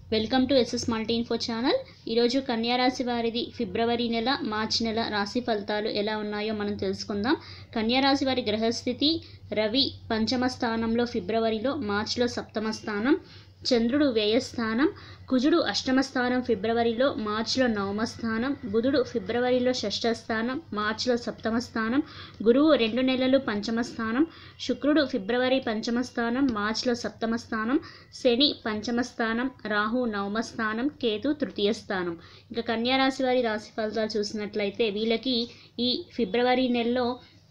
welcome to SS multi info channel ఈరోజు కన్యారాశి వారిది ఫిబ్రవరి నెల మార్చి నెల రాశి ఫలితాలు ఎలా ఉన్నాయో మనం తెలుసుకుందాం కన్యారాశి వారి గ్రహస్థితి రవి పంచమ స్థానంలో ఫిబ్రవరిలో మార్చిలో సప్తమ స్థానం చంద్రుడు వ్యయస్థానం కుజుడు అష్టమ స్థానం ఫిబ్రవరిలో మార్చిలో నవమ స్థానం బుధుడు ఫిబ్రవరిలో షష్ఠ స్థానం మార్చిలో సప్తమ స్థానం గురువు రెండు నెలలు పంచమ స్థానం శుక్రుడు ఫిబ్రవరి పంచమ స్థానం మార్చిలో సప్తమ స్థానం శని పంచమ స్థానం రాహు నవమ స్థానం కేతు తృతీయ స్థానం ఇంకా కన్యారాశి వారి రాశి ఫలితాలు చూసినట్లయితే వీళ్ళకి ఈ ఫిబ్రవరి నెలలో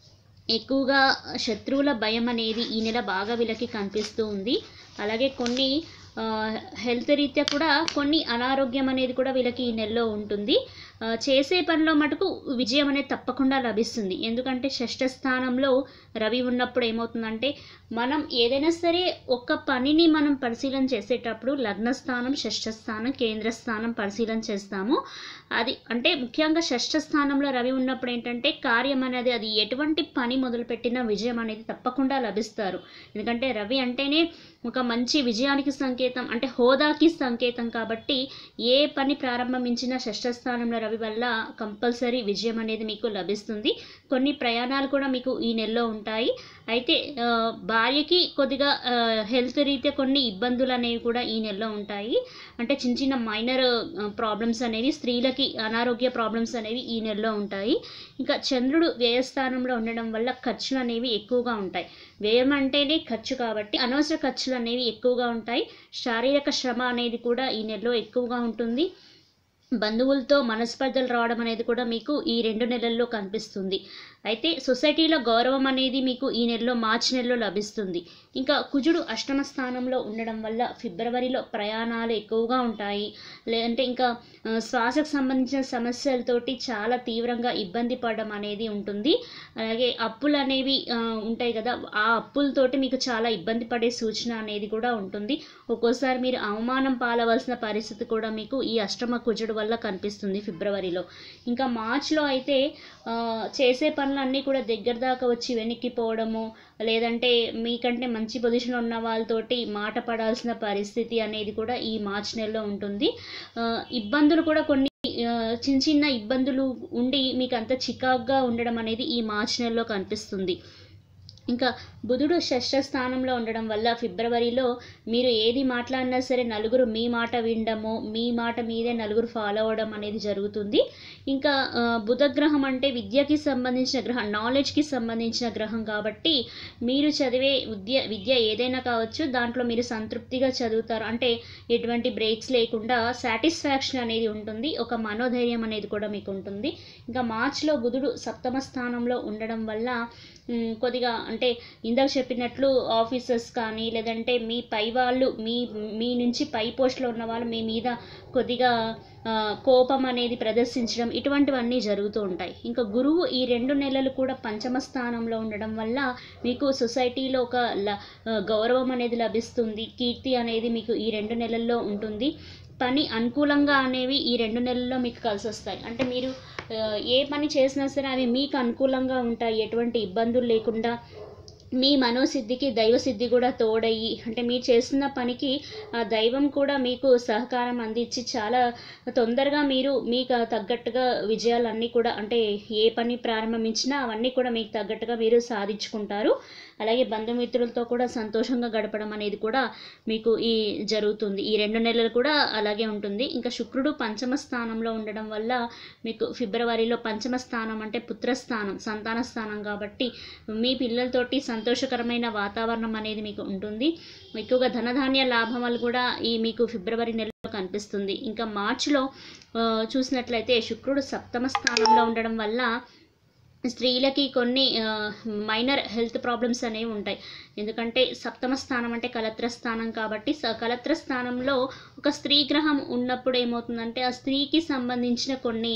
ఎక్కువగా శత్రువుల భయం అనేది ఈ నెల బాగా వీళ్ళకి కనిపిస్తూ ఉంది అలాగే కొన్ని ఆ, హెల్త్ రీత్యా కూడా కొన్ని అనారోగ్యం అనేది కూడా వీళ్ళకి ఈ నెలలో ఉంటుంది ఆ, చేసే పనిలో మటుకు విజయం అనేది తప్పకుండా లభిస్తుంది ఎందుకంటే షష్ఠ స్థానంలో రవి ఉన్నప్పుడు ఏమవుతుందంటే మనం ఏదైనా సరే ఒక పనిని మనం పరిశీలన చేసేటప్పుడు లగ్న స్థానం షష్ఠ స్థానం కేంద్ర స్థానం పరిశీలన చేస్తాము అది అంటే ముఖ్యంగా షష్ఠ స్థానంలో రవి ఉన్నప్పుడు ఏంటంటే కార్యం అనేది అది ఎటువంటి పని మొదలుపెట్టినా విజయం అనేది తప్పకుండా లభిస్తారు ఎందుకంటే రవి అంటేనే ఒక మంచి విజయానికి సంకేతం అంటే హోదాకి సంకేతం కాబట్టి ఏ పని ప్రారంభించినా షష్ఠ స్థానంలో రవి వల్ల కంపల్సరీ విజయం అనేది మీకు లభిస్తుంది కొన్ని ప్రయాణాలు కూడా మీకు ఈ నెలలో ఉంటాయి అయితే ఆ, భార్యకి కొద్దిగా హెల్త్ రీత్యా కొన్ని ఇబ్బందులు అనేవి కూడా ఈ నెలలో ఉంటాయి అంటే చిన్న చిన్న మైనర్ ప్రాబ్లమ్స్ అనేవి స్త్రీలకి అనారోగ్య ప్రాబ్లమ్స్ అనేవి ఈ నెలలో ఉంటాయి ఇంకా చంద్రుడు వ్యయస్థానంలో ఉండడం వల్ల ఖర్చులు అనేవి ఎక్కువగా ఉంటాయి వ్యయం అంటేనే ఖర్చు కాబట్టి అనవసర ఖర్చులు అనేవి ఎక్కువగా ఉంటాయి శారీరక శ్రమ అనేది కూడా ఈ నెలలో ఎక్కువగా ఉంటుంది బంధువులతో మనస్పర్ధలు రావడం అనేది కూడా మీకు ఈ రెండు నెలల్లో కనిపిస్తుంది అయితే సొసైటీలో గౌరవం అనేది మీకు ఈ నెలలో మార్చి నెలలో లభిస్తుంది ఇంకా కుజుడు అష్టమ స్థానంలో ఉండడం వల్ల ఫిబ్రవరిలో ప్రయాణాలు ఎక్కువగా ఉంటాయి లేదంటే ఇంకా ఆ, శ్వాసకు సంబంధించిన సమస్యలతోటి చాలా తీవ్రంగా ఇబ్బంది పడడం అనేది ఉంటుంది అలాగే అప్పులు అనేవి ఆ, ఉంటాయి కదా ఆ అప్పులతోటి మీకు చాలా ఇబ్బంది పడే సూచన అనేది కూడా ఉంటుంది ఒక్కోసారి మీరు అవమానం పాలవలసిన పరిస్థితి కూడా మీకు ఈ అష్టమ కుజుడు వల్ల కనిపిస్తుంది ఫిబ్రవరిలో ఇంకా మార్చ్లో అయితే ఆ, చేసే పనులన్నీ కూడా దగ్గర దాకా వచ్చి వెనక్కిపోవడము లేదంటే మీకంటే మంచి పొజిషన్లో ఉన్న వాళ్ళతోటి మాట పడాల్సిన పరిస్థితి అనేది కూడా ఈ మార్చ్ నెలలో ఉంటుంది ఆ, ఇబ్బందులు కూడా కొన్ని ఆ, చిన్న చిన్న ఇబ్బందులు ఉండి మీకు అంత చికాగ్గా ఉండడం అనేది ఈ మార్చ్ నెలలో కనిపిస్తుంది ఇంకా బుధుడు షష్ఠ స్థానంలో ఉండడం వల్ల ఫిబ్రవరిలో మీరు ఏది మాట్లాడినా సరే నలుగురు మీ మాట వినడము మీ మాట మీదే నలుగురు ఫాలో అవ్వడం అనేది జరుగుతుంది ఇంకా ఆ, బుధ గ్రహం అంటే విద్యకి సంబంధించిన గ్రహం నాలెడ్జ్కి సంబంధించిన గ్రహం కాబట్టి మీరు చదివే విద్య విద్య ఏదైనా కావచ్చు దాంట్లో మీరు సంతృప్తిగా చదువుతారు అంటే ఎటువంటి బ్రేక్స్ లేకుండా సాటిస్ఫాక్షన్ అనేది ఉంటుంది ఒక మనోధైర్యం అనేది కూడా మీకు ఉంటుంది ఇంకా మార్చ్లో బుధుడు సప్తమ స్థానంలో ఉండడం వల్ల మ్, కొద్దిగా అంటే ఇందాక చెప్పినట్లు ఆఫీసర్స్ కానీ లేదంటే మీ పై వాళ్ళు మీ మీ నుంచి పై పోస్ట్లో ఉన్న వాళ్ళు మీ మీద కొద్దిగా ఆ, కోపం అనేది ప్రదర్శించడం ఇటువంటివన్నీ జరుగుతూ ఉంటాయి ఇంకా గురువు ఈ రెండు నెలలు కూడా పంచమ స్థానంలో ఉండడం వల్ల మీకు సొసైటీలో ఒక ల- ఆ, గౌరవం అనేది లభిస్తుంది కీర్తి అనేది మీకు ఈ రెండు నెలల్లో ఉంటుంది పని అనుకూలంగా అనేవి ఈ రెండు నెలల్లో మీకు కలిసి వస్తాయి అంటే మీరు ఆ, ఏ పని చేసినా సరే అవి మీకు అనుకూలంగా ఉంటాయి ఎటువంటి ఇబ్బందులు లేకుండా మీ మనోసిద్ధికి దైవసిద్ధి కూడా తోడయ్యి అంటే మీరు చేస్తున్న పనికి ఆ దైవం కూడా మీకు సహకారం అందించి చాలా తొందరగా మీరు మీకు తగ్గట్టుగా విజయాలన్నీ కూడా అంటే ఏ పని ప్రారంభించినా అవన్నీ కూడా మీకు తగ్గట్టుగా మీరు సాధించుకుంటారు అలాగే బంధుమిత్రులతో కూడా సంతోషంగా గడపడం అనేది కూడా మీకు ఈ జరుగుతుంది ఈ రెండు నెలలు కూడా అలాగే ఉంటుంది ఇంకా శుక్రుడు పంచమ స్థానంలో ఉండడం వల్ల మీకు ఫిబ్రవరిలో పంచమ స్థానం అంటే పుత్రస్థానం సంతాన స్థానం కాబట్టి మీ పిల్లలతోటి సంతోషకరమైన వాతావరణం అనేది మీకు ఉంటుంది ఎక్కువగా ధనధాన్య లాభాలు కూడా ఈ మీకు ఫిబ్రవరి నెలలో కనిపిస్తుంది ఇంకా మార్చిలో ఆ, చూసినట్లయితే శుక్రుడు సప్తమ స్థానంలో ఉండడం వల్ల స్త్రీలకి కొన్ని మైనర్ హెల్త్ ప్రాబ్లమ్స్ అనేవి ఉంటాయి ఎందుకంటే సప్తమ స్థానం అంటే కలత్ర స్థానం కాబట్టి స కలత్ర స్థానంలో ఒక స్త్రీ గ్రహం ఉన్నప్పుడు ఏమవుతుందంటే ఆ స్త్రీకి సంబంధించిన కొన్ని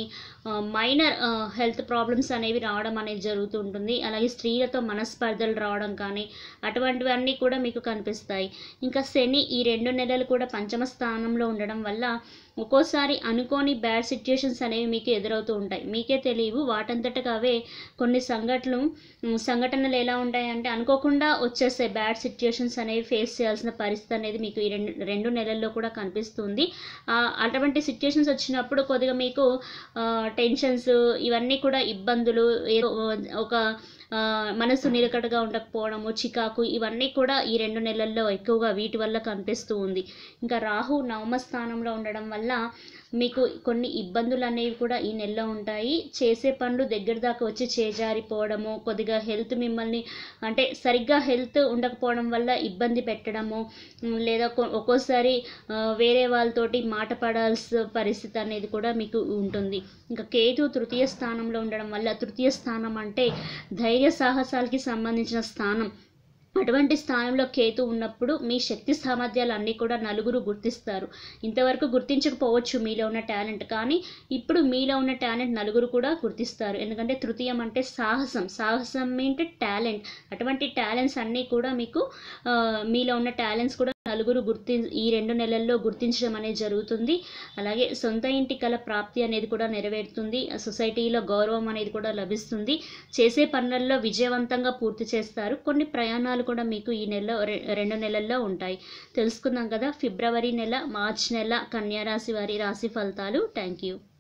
మైనర్ హెల్త్ ప్రాబ్లమ్స్ అనేవి రావడం అనేది జరుగుతూ ఉంటుంది అలాగే స్త్రీలతో మనస్పర్ధలు రావడం కానీ అటువంటివన్నీ కూడా మీకు కనిపిస్తాయి ఇంకా శని ఈ రెండు నెలలు కూడా పంచమ స్థానంలో ఉండడం వల్ల ఒక్కోసారి అనుకోని బ్యాడ్ సిచ్యుయేషన్స్ అనేవి మీకు ఎదురవుతూ ఉంటాయి మీకే తెలియవు వాటంతటగా అవే కొన్ని సంఘటనలు ఉమ్, సంఘటనలు ఎలా ఉంటాయంటే అనుకోకుండా వచ్చేస్తాయి వచ్చేస్తాయి బ్యాడ్ సిచ్యుయేషన్స్ అనేవి ఫేస్ చేయాల్సిన పరిస్థితి అనేది మీకు ఈ రెండు రెండు నెలల్లో కూడా కనిపిస్తుంది ఆ, అటువంటి సిచ్యుయేషన్స్ వచ్చినప్పుడు కొద్దిగా మీకు టెన్షన్స్ ఇవన్నీ కూడా ఇబ్బందులు ఏదో ఒక ఆ, మనసు నిలకడగా ఉండకపోవడము చికాకు ఇవన్నీ కూడా ఈ రెండు నెలల్లో ఎక్కువగా వీటి వల్ల కనిపిస్తూ ఉంది ఇంకా రాహు నవమ స్థానంలో ఉండడం వల్ల మీకు కొన్ని ఇబ్బందులు అనేవి కూడా ఈ నెలలో ఉంటాయి చేసే పనులు దగ్గర దాకా వచ్చి చేజారిపోవడము కొద్దిగా హెల్త్ మిమ్మల్ని అంటే సరిగ్గా హెల్త్ ఉండకపోవడం వల్ల ఇబ్బంది పెట్టడము ఉమ్, లేదా కొ- ఒక్కోసారి ఆ, వేరే వాళ్ళతోటి మాట పడాల్సిన పరిస్థితి అనేది కూడా మీకు ఉంటుంది ఇంకా కేతు తృతీయ స్థానంలో ఉండడం వల్ల తృతీయ స్థానం అంటే ధైర్య సాహసాలకి సంబంధించిన స్థానం అటువంటి స్థానంలో కేతు ఉన్నప్పుడు మీ శక్తి సామర్థ్యాలు అన్నీ కూడా నలుగురు గుర్తిస్తారు ఇంతవరకు గుర్తించకపోవచ్చు మీలో ఉన్న టాలెంట్ కానీ ఇప్పుడు మీలో ఉన్న టాలెంట్ నలుగురు కూడా గుర్తిస్తారు ఎందుకంటే తృతీయం అంటే సాహసం సాహసం అంటే టాలెంట్ అటువంటి టాలెంట్స్ అన్నీ కూడా మీకు ఆ, మీలో ఉన్న టాలెంట్స్ కూడా నలుగురు గుర్తి ఈ రెండు నెలల్లో గుర్తించడం అనేది జరుగుతుంది అలాగే సొంత ఇంటి కల ప్రాప్తి అనేది కూడా నెరవేరుతుంది ఆ సొసైటీలో గౌరవం అనేది కూడా లభిస్తుంది చేసే పనులలో విజయవంతంగా పూర్తి చేస్తారు కొన్ని ప్రయాణాలు కూడా మీకు ఈ నెలలో రె- రెండు నెలల్లో ఉంటాయి తెలుసుకుందాం కదా ఫిబ్రవరి నెల మార్చ్ నెల కన్యా రాశి వారి రాశి ఫలితాలు థ్యాంక్ యూ